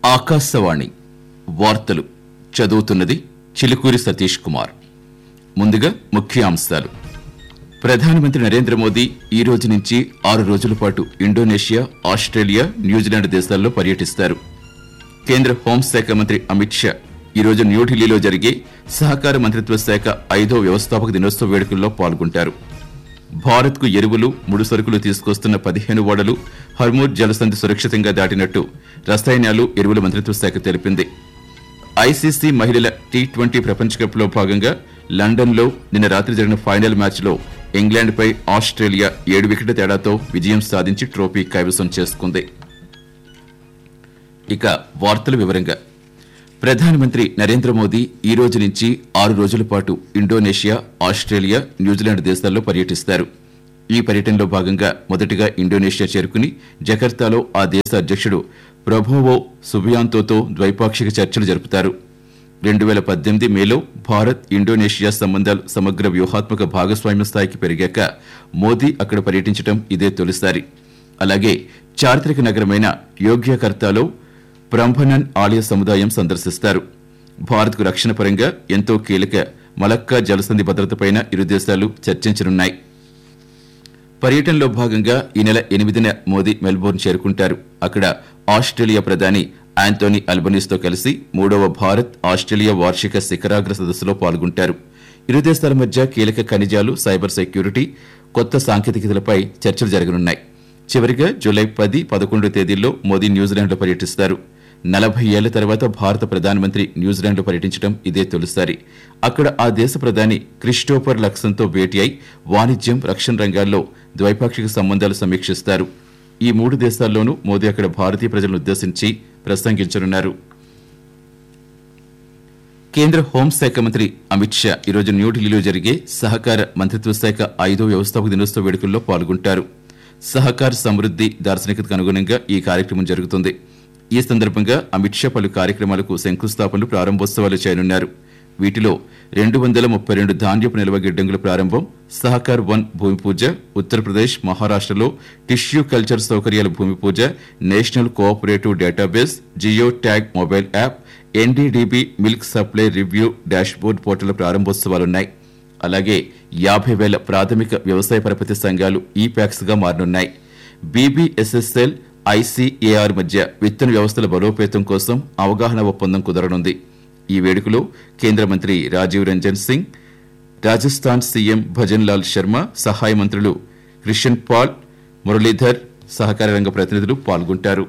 ఆకాశవాణి వార్తలు చదువుతున్నది చిలుకూరి సతీష్ కుమార్ ముందుగా ముఖ్యాంశాలు ప్రధానమంత్రి నరేంద్ర మోదీ ఈ రోజు నుంచి ఆరు రోజుల పాటు ఇండోనేషియా ఆస్ట్రేలియా న్యూజిలాండ్ దేశాల్లో పర్యటిస్తారు కేంద్ర హోంశాఖ మంత్రి అమిత్ షా ఈ రోజు న్యూఢిల్లీలో జరిగే సహకార మంత్రిత్వ శాఖ ఐదో వ్యవస్థాపక దినోత్సవ వేడుకల్లో పాల్గొంటారు భారత్కు ఎరువులు ముడి సరుకులు తీసుకొస్తున్న పదిహేను ఓడలు హర్మూర్ జలసంధి సురక్షితంగా దాటినట్టు రసాయనాలు ఎరువుల మంత్రిత్వ శాఖ తెలిపింది ఐసీసీ మహిళల టీ ట్వంటీ ప్రపంచ కప్లో భాగంగా లండన్లో నిన్న రాత్రి జరిగిన ఫైనల్ మ్యాచ్లో ఇంగ్లాండ్పై ఆస్ట్రేలియా ఏడు వికెట్ల తేడాతో విజయం సాధించి ట్రోఫీ కైవసం చేసుకుంది ఇక వార్తల వివరంగా ప్రధానమంత్రి నరేంద్ర మోదీ ఈ రోజు నుంచి ఆరు రోజుల పాటు ఇండోనేషియా ఆస్ట్రేలియా న్యూజిలాండ్ దేశాల్లో పర్యటిస్తారు ఈ పర్యటనలో భాగంగా మొదటగా ఇండోనేషియా చేరుకుని జకర్తాలో ఆ దేశ అధ్యక్షుడు ప్రభోవో సుబియాంతోతో ద్వైపాక్షిక చర్చలు జరుపుతారు రెండు వేల పద్దెనిమిది మేలో భారత్ ఇండోనేషియా సంబంధాలు సమగ్ర వ్యూహాత్మక భాగస్వామ్య స్థాయికి పెరిగాక మోదీ అక్కడ పర్యటించడం ఇదే తొలిసారి అలాగే చారిత్రక నగరమైన యోగ్యకర్తాలో బ్రంభనన్ ఆలయ సముదాయం సందర్శిస్తారు భారత్కు రక్షణ పరంగా ఎంతో కీలక మలక్కా జలసంధి భద్రతపైన ఇరు దేశాలు చర్చించనున్నాయి పర్యటనలో భాగంగా ఈ నెల ఎనిమిదిన మోదీ మెల్బోర్న్ చేరుకుంటారు అక్కడ ఆస్ట్రేలియా ప్రధాని ఆంటోనీ అల్బనీస్తో కలిసి మూడవ భారత్ ఆస్ట్రేలియా వార్షిక శిఖరాగ్ర సదస్సులో పాల్గొంటారు ఇరు దేశాల మధ్య కీలక ఖనిజాలు సైబర్ సెక్యూరిటీ కొత్త సాంకేతికతలపై చర్చలు జరగనున్నాయి చివరిగా జూలై పది పదకొండు తేదీల్లో మోదీ న్యూజిలాండ్లో పర్యటిస్తారు నలభై ఏళ్ల తర్వాత భారత ప్రధానమంత్రి న్యూజిలాండ్లో పర్యటించడం ఇదే తొలిసారి అక్కడ ఆ దేశ ప్రధాని క్రిస్టోఫర్ లక్సన్తో భేటీ అయి వాణిజ్యం రక్షణ రంగాల్లో ద్వైపాక్షిక సంబంధాలు సమీక్షిస్తారు ఈ మూడు దేశాల్లోనూ మోదీ అక్కడ భారతీయ ప్రజలను ఉద్దేశించి ప్రసంగించనున్నారు కేంద్ర హోంశాఖ మంత్రి అమిత్ షా ఈరోజు న్యూఢిల్లీలో జరిగే సహకార మంత్రిత్వ శాఖ ఐదో వ్యవస్థాపక దినోత్సవ వేడుకల్లో పాల్గొంటారు సహకార సమృద్ది దార్శనికతకు అనుగుణంగా ఈ కార్యక్రమం జరుగుతుంది ఈ సందర్భంగా అమిత్ షా పలు కార్యక్రమాలకు శంకుస్థాపనలు ప్రారంభోత్సవాలు చేయనున్నారు వీటిలో రెండు వందల ముప్పై రెండు ధాన్యపు నిల్వ గిడ్డంగుల ప్రారంభం సహకార్ వన్ భూమి పూజ ఉత్తరప్రదేశ్ మహారాష్ట్రలో టిష్యూ కల్చర్ సౌకర్యాల భూమి పూజ national cooperative database geo tag mobile app NDDB milk supply review dashboard portal ప్రారంభోత్సవాలున్నాయి అలాగే యాభై వేల ప్రాథమిక వ్యవసాయ పరపతి సంఘాలు ఈ ప్యాక్స్ గా మారనున్నాయి బీబీఎస్ఎస్ఎల్ ఐసీఏఆర్ మధ్య విత్తన వ్యవస్థల బలోపేతం కోసం అవగాహన ఒప్పందం కుదరనుంది ఈ వేడుకలో కేంద్ర మంత్రి రాజీవ్ రంజన్ సింగ్ రాజస్థాన్ సీఎం భజన్ లాల్ శర్మ సహాయ మంత్రులు క్రిషన్ పాల్ మురళీధర్ సహకార రంగ ప్రతినిధులు పాల్గొంటారు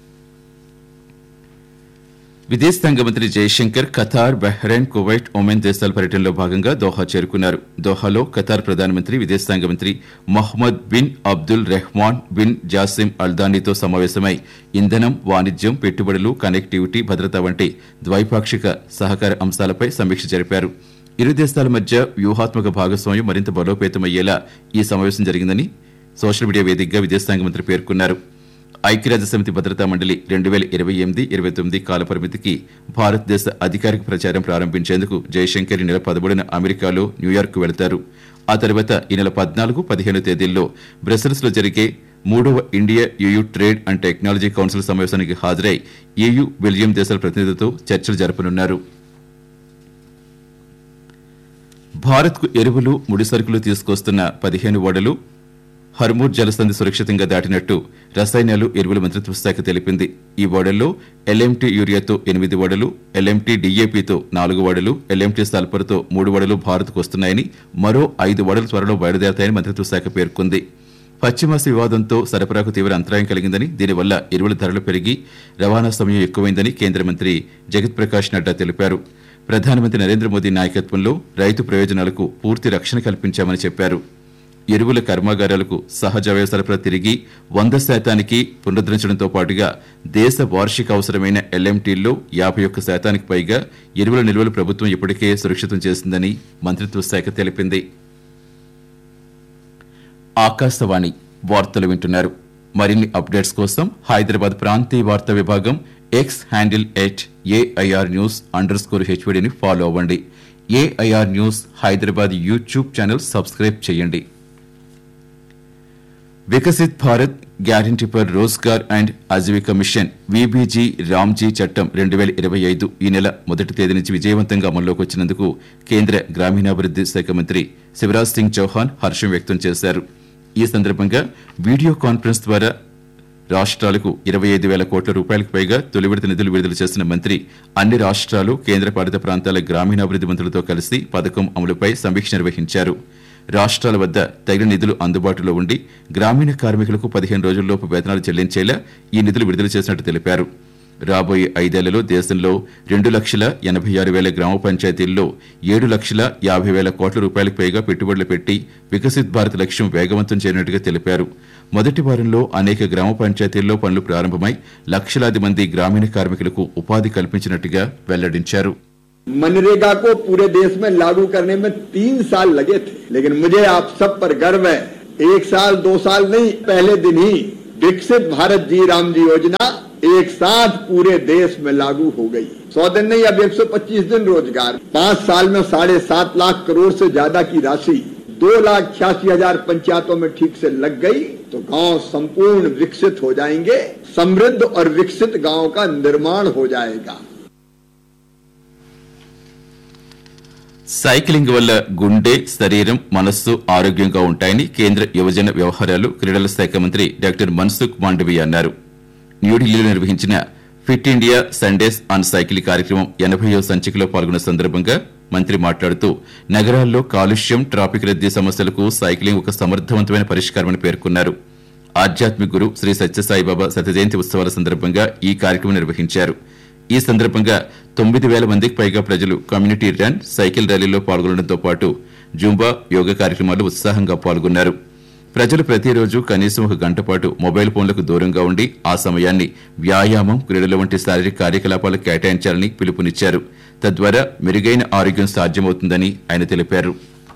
విదేశాంగ మంత్రి Jaishankar Qatar Bahrain Kuwait Oman దేశాల పర్యటనలో భాగంగా దోహా చేరుకున్నారు దోహాలో ఖతార్ ప్రధానమంత్రి విదేశాంగ మంత్రి Mohammed bin Abdul Rahman bin Jassim అల్దానీతో సమావేశమై ఇంధనం వాణిజ్యం పెట్టుబడులు కనెక్టివిటీ భద్రత వంటి ద్వైపాక్షిక సహకార అంశాలపై సమీక్ష జరిపారు ఇరు దేశాల మధ్య వ్యూహాత్మక భాగస్వామ్యం మరింత బలోపేతమయ్యేలా ఈ సమావేశం జరిగిందని సోషల్ మీడియా వేదికగా విదేశాంగ మంత్రి పేర్కొన్నారు ఐక్యరాజ్య సమితి భద్రతా మండలి రెండు వేల ఇరవై ఎనిమిది ఇరవై తొమ్మిది కాలపరిమితికి భారతదేశ అధికారిక ప్రచారం ప్రారంభించేందుకు జయశంకర్ ఈ నెల పదమూడున అమెరికాలో న్యూయార్క్ వెళతారు ఆ తర్వాత ఈ నెల పద్నాలుగు పదిహేను తేదీల్లో బ్రసెల్స్ లో జరిగే మూడవ India EU trade and technology council సమావేశానికి హాజరై ఏయూ బెల్జియం దేశాల ప్రతినిధులతో చర్చలు జరపనున్నారు భారత్కు ఎరువులు ముడి సరుకులు తీసుకొస్తున్న పదిహేను ఓడలు హర్మూర్ జలసంధి సురక్షితంగా దాటినట్టు రసాయనాలు ఎరువుల మంత్రిత్వ శాఖ తెలిపింది ఈ ఓడల్లో ఎల్ఎంటీ యూరియాతో ఎనిమిది ఓడలు ఎల్ఎంటీ డీఏపీతో నాలుగు ఓడలు ఎల్ఎంటీ సల్ఫర్తో మూడు ఓడలు భారత్కు వస్తున్నాయని మరో ఐదు ఓడలు త్వరలో బయలుదేరతాయని మంత్రిత్వ శాఖ పేర్కొంది పశ్చిమాసి వివాదంతో సరఫరాకు తీవ్ర అంతరాయం కలిగిందని దీనివల్ల ఎరువుల ధరలు పెరిగి రవాణా సమయం ఎక్కువైందని కేంద్ర మంత్రి జగత్ ప్రకాష్ నడ్డా తెలిపారు ప్రధానమంత్రి నరేంద్ర మోదీ నాయకత్వంలో రైతు ప్రయోజనాలకు పూర్తి రక్షణ కల్పించామని చెప్పారు ఎరువుల కర్మాగారాలకు సహజ వ్యయ సరఫరా తిరిగి వంద శాతానికి పునరుద్ధరించడంతో పాటుగా దేశ వార్షిక అవసరమైన ఎల్ఎంటీల్లో యాభై ఒక్క శాతానికి పైగా ఎరువుల నిల్వలు ప్రభుత్వం ఇప్పటికే సురక్షితం చేసిందని మంత్రిత్వ శాఖ తెలిపింది ఆకాశవాణి వార్తలు వింటున్నారు మరిన్ని అప్డేట్స్ కోసం హైదరాబాద్ ప్రాంతీయ వార్తా విభాగం X handle at AIR news under score హెచ్వడిని ఫాలో అవ్వండి AIR news Hyderabad YouTube channel subscribe చేయండి Viksit Bharat guarantee for Rozgar and Ajeevika mission VBG RAM G చట్టం రెండు వేల ఇరవై ఐదు ఈ నెల మొదటి తేదీ నుంచి విజయవంతంగా అమల్లోకి వచ్చినందుకు కేంద్ర గ్రామీణాభివృద్ది శాఖ మంత్రి శివరాజ్ సింగ్ చౌహాన్ హర్షం వ్యక్తం చేశారు ఈ సందర్భంగా వీడియో కాన్ఫరెన్స్ ద్వారా రాష్ట్రాలకు ఇరవై ఐదు వేల కోట్ల రూపాయలకు పైగా తొలి విడత నిధులు విడుదల చేసిన మంత్రి అన్ని రాష్ట్రాలు కేంద్రపాలిత ప్రాంతాల గ్రామీణాభివృద్ది మంత్రులతో కలిసి పథకం అమలుపై సమీక్ష నిర్వహించారు రాష్ట్రాల వద్ద తగిన నిధులు అందుబాటులో ఉండి గ్రామీణ కార్మికులకు పదిహేను రోజుల్లోపు వేతనాలు చెల్లించేలా ఈ నిధులు విడుదల చేసినట్టు తెలిపారు రాబోయే ఐదేళ్లలో దేశంలో రెండు లక్షల ఎనభై ఆరు వేల గ్రామ పంచాయతీల్లో ఏడు లక్షల యాభై వేల కోట్ల రూపాయలకు పైగా పెట్టుబడులు పెట్టి వికసిత్ భారత్ లక్ష్యం వేగవంతం చేయనున్నట్టుగా తెలిపారు మొదటి వారంలో అనేక గ్రామ పంచాయతీల్లో పనులు ప్రారంభమై లక్షలాది మంది గ్రామీణ కార్మికులకు ఉపాధి కల్పించినట్టుగా వెల్లడించారు मनरेगा को पूरे देश में लागू करने में तीन साल लगे थे लेकिन मुझे आप सब पर गर्व है एक साल दो साल नहीं पहले दिन ही विकसित भारत जी राम जी योजना एक साथ पूरे देश में लागू हो गई सौ दिन नहीं अब 125 दिन रोजगार पांच साल में साढ़े सात लाख करोड़ से ज्यादा की राशि दो लाख छियासी हजार पंचायतों में ठीक से लग गई तो गांव संपूर्ण विकसित हो जाएंगे समृद्ध और विकसित गांव का निर्माण हो जाएगा సైక్లింగ్ వల్ల గుండె శరీరం మనస్సు ఆరోగ్యంగా ఉంటాయని కేంద్ర యువజన వ్యవహారాలు క్రీడల శాఖ మంత్రి డాక్టర్ మన్సుఖ్ మాండవీయ అన్నారు న్యూఢిల్లీలో నిర్వహించిన fit India Sundays on cycle కార్యక్రమం ఎనభైయో సంచికలో పాల్గొన్న సందర్భంగా మంత్రి మాట్లాడుతూ నగరాల్లో కాలుష్యం ట్రాఫిక్ రద్దీ సమస్యలకు సైక్లింగ్ ఒక సమర్థవంతమైన పరిష్కారమని పేర్కొన్నారు ఆధ్యాత్మిక గురు శ్రీ సత్యసాయిబాబా శత జయంతి ఉత్సవాల సందర్భంగా ఈ కార్యక్రమం నిర్వహించారు ఈ సందర్భంగా తొమ్మిది వేల మందికి పైగా ప్రజలు కమ్యూనిటీ రన్ సైకిల్ ర్యాలీలో పాల్గొనడంతో పాటు జూంబా యోగా కార్యక్రమాల్లో ఉత్సాహంగా పాల్గొన్నారు ప్రజలు ప్రతిరోజు కనీసం ఒక గంట పాటు మొబైల్ ఫోన్లకు దూరంగా ఉండి ఆ సమయాన్ని వ్యాయామం క్రీడల వంటి శారీరక కార్యకలాపాలకు కేటాయించాలని పిలుపునిచ్చారు తద్వారా మెరుగైన ఆరోగ్యం సాధ్యమవుతుందని ఆయన తెలిపారు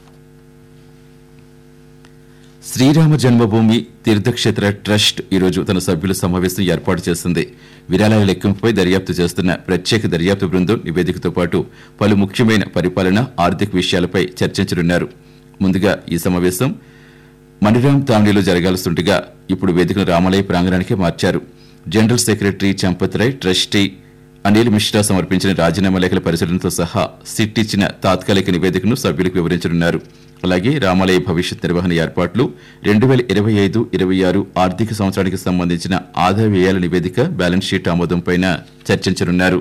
శ్రీరామ జన్మభూమి తీర్థక్షేత్ర ట్రస్ట్ ఈరోజు తన సభ్యుల సమావేశం ఏర్పాటు చేసింది విరాళాల లెక్కింపుపై దర్యాప్తు చేస్తున్న ప్రత్యేక దర్యాప్తు బృందం నివేదికతో పాటు పలు ముఖ్యమైన పరిపాలన ఆర్థిక విషయాలపై చర్చించనున్నారు ముందుగా ఈ సమావేశం మణిరామ్ తామ్నీలో జరగాల్సిండగా ఇప్పుడు వేదికను రామాలయ ప్రాంగణానికే మార్చారు general secretary Champat Rai trustee Anil Mishra సమర్పించిన రాజీనామా లేఖల పరిశీలనతో సహా సిట్ ఇచ్చిన తాత్కాలిక నివేదికను సభ్యులకు వివరించనున్నారు అలాగే రామాలయ భవిష్యత్ నిర్వహణ ఏర్పాట్లు రెండు వేల ఇరవై ఐదు ఇరవై ఆరు ఆర్థిక సంవత్సరానికి సంబంధించిన ఆదాయ వ్యయాల నివేదిక బ్యాలెన్స్ షీట్ ఆమోదంపై చర్చించనున్నారు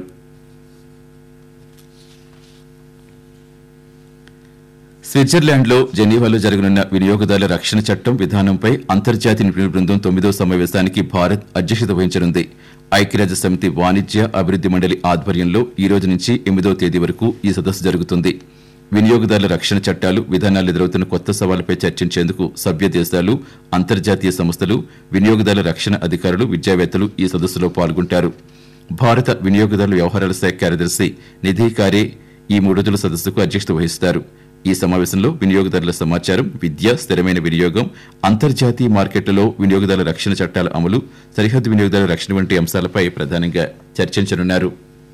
స్విట్జర్లాండ్లో జెనీవాలో జరగనున్న వినియోగదారుల రక్షణ చట్టం విధానంపై అంతర్జాతీయ నిపుణుల బృందం తొమ్మిదో సమావేశానికి భారత్ అధ్యక్షత వహించనుంది ఐక్యరాజ్య సమితి వాణిజ్య అభివృద్ది మండలి ఆధ్వర్యంలో ఈ రోజు నుంచి ఎనిమిదో తేదీ వరకు ఈ సదస్సు జరుగుతుంది వినియోగదారుల రక్షణ చట్టాలు విధానాలు ఎదురవుతున్న కొత్త సవాళ్లపై చర్చించేందుకు సభ్య దేశాలు అంతర్జాతీయ సంస్థలు వినియోగదారుల రక్షణ అధికారులు విద్యావేత్తలు ఈ సదస్సులో పాల్గొంటారు భారత వినియోగదారుల వ్యవహారాల శాఖ కార్యదర్శి నిధి కారే ఈ మూడు రోజుల సదస్సుకు అధ్యక్షత వహిస్తారు ఈ సమావేశంలో వినియోగదారుల సమాచారం విద్య స్థిరమైన వినియోగం అంతర్జాతీయ మార్కెట్లలో వినియోగదారుల రక్షణ చట్టాల అమలు సరిహద్దు వినియోగదారుల రక్షణ వంటి అంశాలపై ప్రధానంగా చర్చించనున్నారు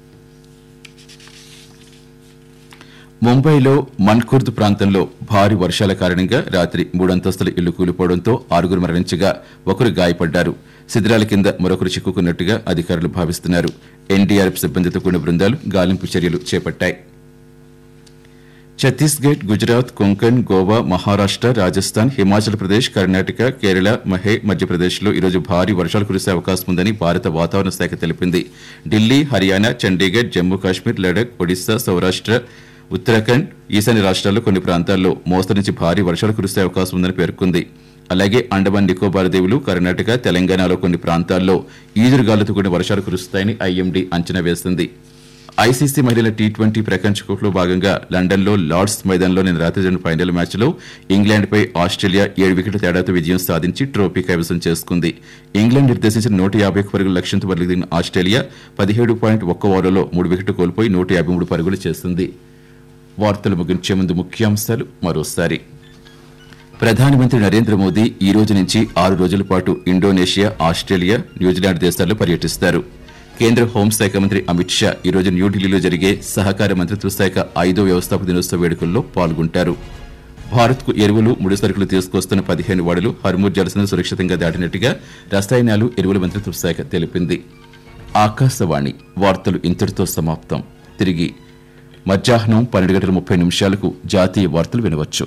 ముంబైలో మన్కుర్ద్ ప్రాంతంలో భారీ వర్షాల కారణంగా రాత్రి మూడంతస్తుల ఇల్లు కూలిపోవడంతో ఆరుగురు మరణించగా ఒకరు గాయపడ్డారు శిథిరాల కింద మరొకరు చిక్కుకున్నట్టుగా అధికారులు భావిస్తున్నారు ఎన్డీఆర్ఎఫ్ సిబ్బందితో కూడిన బృందాలు గాలింపు చర్యలు చేపట్టాయి ఛత్తీస్గఢ్ గుజరాత్ కొంకణ్ గోవా మహారాష్ట రాజస్థాన్ హిమాచల్ ప్రదేశ్ కర్ణాటక కేరళ మహే మధ్యప్రదేశ్లో ఈరోజు భారీ వర్షాలు కురిసే అవకాశం ఉందని భారత వాతావరణ శాఖ తెలిపింది ఢిల్లీ హర్యానా చండీగఢ్ జమ్మూ కాశ్మీర్ లడక్ ఒడిశా సౌరాష్ట్ర ఉత్తరాఖండ్ ఈశాన్య రాష్ట్రాల్లో కొన్ని ప్రాంతాల్లో మోస్తరు నుంచి భారీ వర్షాలు కురిసే అవకాశం ఉందని పేర్కొంది అలాగే అండమాన్ నికోబార్ దీవులు కర్ణాటక తెలంగాణలో కొన్ని ప్రాంతాల్లో ఈదురుగాలులతో కూడిన వర్షాలు కురుస్తాయని ఐఎండీ అంచనా వేసింది ఐసీసీ మహిళల టీ ట్వంటీ ప్రపంచ కప్లో భాగంగా లండన్లో లార్డ్స్ మైదానంలో నిన్న రాత్రి జరిగిన ఫైనల్ మ్యాచ్లో ఇంగ్లాండ్పై ఆస్ట్రేలియా ఏడు వికెట్ల తేడాతో విజయం సాధించి ట్రోఫీ కైవసం చేసుకుంది ఇంగ్లాండ్ నిర్దేశించిన నూట యాభై ఒక్క పరుగుల లక్ష్యంతో బరిదిగిన ఆస్ట్రేలియా పదిహేడు పాయింట్ ఒక్క ఓవర్లలో మూడు వికెట్లు కోల్పోయి నూట యాభై మూడు పరుగులు చేసింది వార్తలు ముగించే ముందు ముఖ్యాంశాలు మరోసారి ప్రధానమంత్రి నరేంద్ర మోదీ ఈ రోజు నుంచి ఆరు రోజుల పాటు ఇండోనేషియా ఆస్ట్రేలియా న్యూజిలాండ్ దేశాల్లో పర్యటిస్తారు కేంద్ర హోంశాఖ మంత్రి అమిత్ షా ఈ రోజు న్యూఢిల్లీలో జరిగే సహకార మంత్రిత్వ శాఖ ఐదో వ్యవస్థాపక దినోత్సవ వేడుకల్లో పాల్గొంటారు భారత్కు ఎరువులు ముడి సరుకులు తీసుకొస్తున్న పదిహేను వాడులు హర్మూర్ జలసను సురక్షితంగా దాటినట్టుగా రసాయనాలు ఎరువుల మంత్రిత్వ శాఖ తెలిపింది ఆకాశవాణి వార్తలు ఇంతటితో సమాప్తం తిరిగి మధ్యాహ్నం పన్నెండు గంటల ముప్పై నిమిషాలకు జాతీయ వార్తలు వినవచ్చు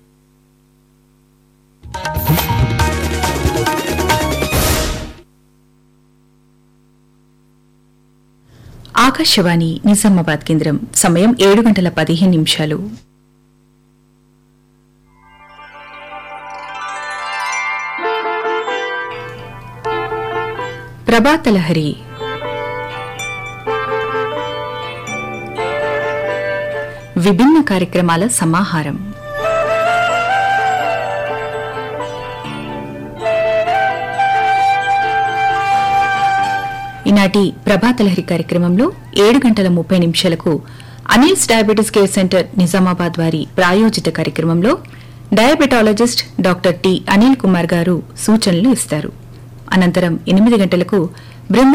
ఆకాశవాణి నిజామాబాద్ కేంద్రం సమయం ఏడు గంటల పదిహేను నిమిషాలు ప్రభాతలహరి విభిన్న కార్యక్రమాల సమాహారం ఈనాటి ప్రభాతలహరి కార్యక్రమంలో ఏడు గంటల ముప్పై నిమిషాలకు Anil's diabetes care centre Nizamabad వారి ప్రాయోజిత కార్యక్రమంలో diabetologist doctor T Anil Kumar గారు సూచనలు ఇస్తారు అనంతరం ఎనిమిది గంటలకు బృంద